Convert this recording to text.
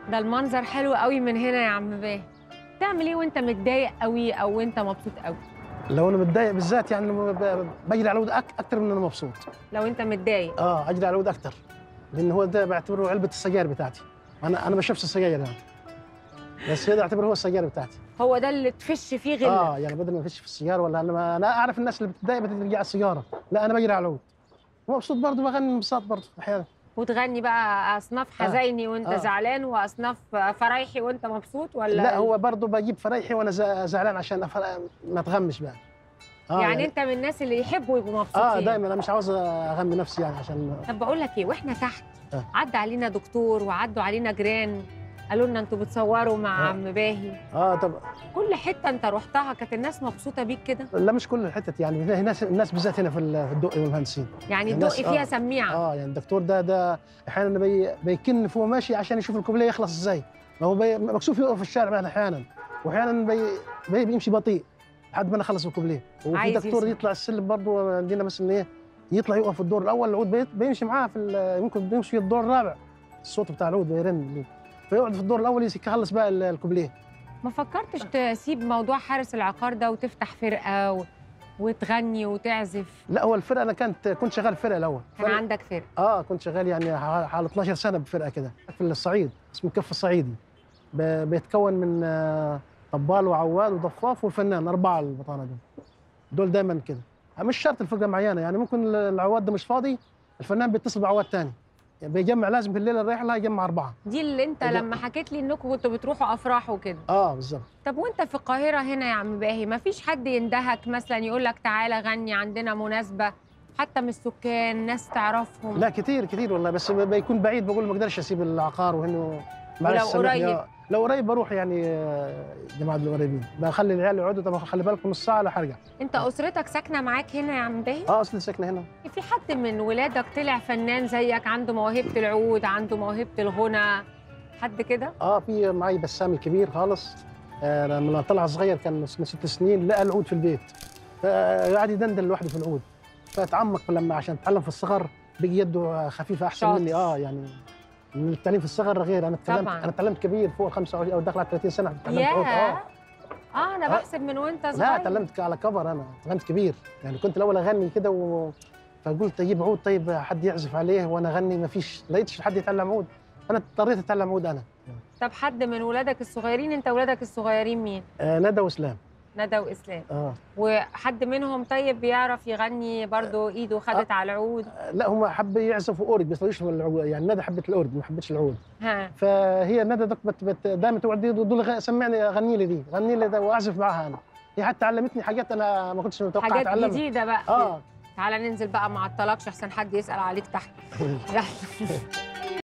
ده المنظر حلو قوي من هنا يا عم باهي تعمل ايه وانت متضايق قوي او انت مبسوط قوي لو انا متضايق بالذات يعني لما ب- بجري على العود أك- اكتر من انا مبسوط لو انت متضايق اه اجري على العود اكتر لان هو ده بعتبره علبه السجاير بتاعتي انا انا ما بشربش السجاير يعني بس هذا اعتبره هو السجاير بتاعتي هو ده اللي تفش فيه غله اه يعني بدل ما افش في السيجاره ولا انا ما انا اعرف الناس اللي بتتضايق بترجع على السيجاره لا انا بجري على العود ومبسوط برضه بغني انبساط برضه احيانا وتغني بقى اصناف آه. حزيني وانت آه. زعلان واصناف فرايحي وانت مبسوط ولا لا هو برضه بجيب فرايحي وانا ز- زعلان عشان أفر... ما اتغمش بقى آه يعني انت من الناس اللي يحبوا يبقوا مبسوطين اه دايما انا مش عاوز اغمي نفسي يعني عشان طب بقول لك ايه واحنا تحت آه. عدى علينا دكتور وعدوا علينا جيران قالوا لنا انتوا بتصوروا مع آه. عم باهي اه طب كل حته انت رحتها كانت الناس مبسوطه بيك كده لا مش كل الحتت يعني هنا الناس الناس بالذات هنا في ال- في الدقي والمهندسين يعني الناس- الدق فيها آه. سميعه اه يعني الدكتور ده ده احيانا بي بيكن فوق ماشي عشان يشوف الكوبليه يخلص ازاي ما هو بي مكسوف يقف في الشارع بعد احيانا واحيانا بي بي بيمشي بطيء لحد ما نخلص الكوبليه وفي عايز دكتور يسمع. يطلع السلم برضه عندنا بس ان ايه يطلع يقف في الدور الاول العود بي- بيمشي معاه في ال- ممكن بيمشي في الدور الرابع الصوت بتاع العود بيرن فيقعد في الدور الاول يخلص بقى ال- الكوبليه ما فكرتش تسيب موضوع حارس العقار ده وتفتح فرقه و... وتغني وتعزف لا هو الفرقه انا كنت كنت شغال فرقه الاول كان فرقة- عندك فرقه اه كنت شغال يعني ح- حوالي 12 سنه بفرقه كده في الصعيد اسمه كف الصعيدي ب- بيتكون من آه، طبال وعواد وضفاف والفنان اربعه البطانه دول دول دايما كده مش شرط الفرقه معينه يعني ممكن العواد ده مش فاضي الفنان بيتصل بعواد تاني يعني بيجمع لازم في الليله الرحله يجمع اربعه دي اللي انت لا. لما حكيت لي انكم كنتوا بتروحوا افراح وكده اه بالظبط طب وانت في القاهره هنا يا عم باهي ما فيش حد يندهك مثلا يقول لك تعالى غني عندنا مناسبه حتى من السكان ناس تعرفهم لا كتير كتير والله بس ب- بيكون بعيد بقول ما اقدرش اسيب العقار وانه معلش ولو سامحني، قريب؟ آه. لو قريب بروح يعني آه، جماعه القريبين بخلي العيال يقعدوا طب خلي بالكم نص ساعه لا حرجع انت اسرتك ساكنه معاك هنا يا عم باهي اه اصلي ساكنه هنا في حد من ولادك طلع فنان زيك عنده موهبه العود عنده موهبه الغنى حد كده اه في معي بسام الكبير خالص آه لما طلع صغير كان اسمه ست سنين لقى العود في البيت فقعد يدندن لوحده في العود فتعمق لما عشان تعلم في الصغر بقي يده خفيفه احسن شاطر. مني اه يعني من التعليم في الصغر غير انا اتعلمت طبعاً. انا اتعلمت كبير فوق ال 25 او داخل على 30 سنه اتعلمت عود ياه اه اه انا آه. بحسب من وانت لا صغير اتعلمت على كبر انا اتعلمت كبير يعني كنت الاول اغني كده و... فقلت اجيب عود طيب حد يعزف عليه وانا اغني ما فيش لقيتش حد يتعلم عود انا اضطريت اتعلم عود انا طب حد من ولادك الصغيرين انت ولادك الصغيرين مين آه ندى واسلام ندى واسلام اه وحد منهم طيب بيعرف يغني برضو ايده خدت على العود لا هم حب يعزفوا اورج بس مش العود يعني ندى حبت الاورج ما حبتش العود ها فهي ندى دك بت بت دائما تقعد تقول لي سمعني غني لي دي غني لي ده واعزف معاها انا هي حتى علمتني حاجات انا ما كنتش متوقع حاجات اتعلمها جديده بقى اه تعالى ننزل بقى ما عطلكش احسن حد يسال عليك تحت يلا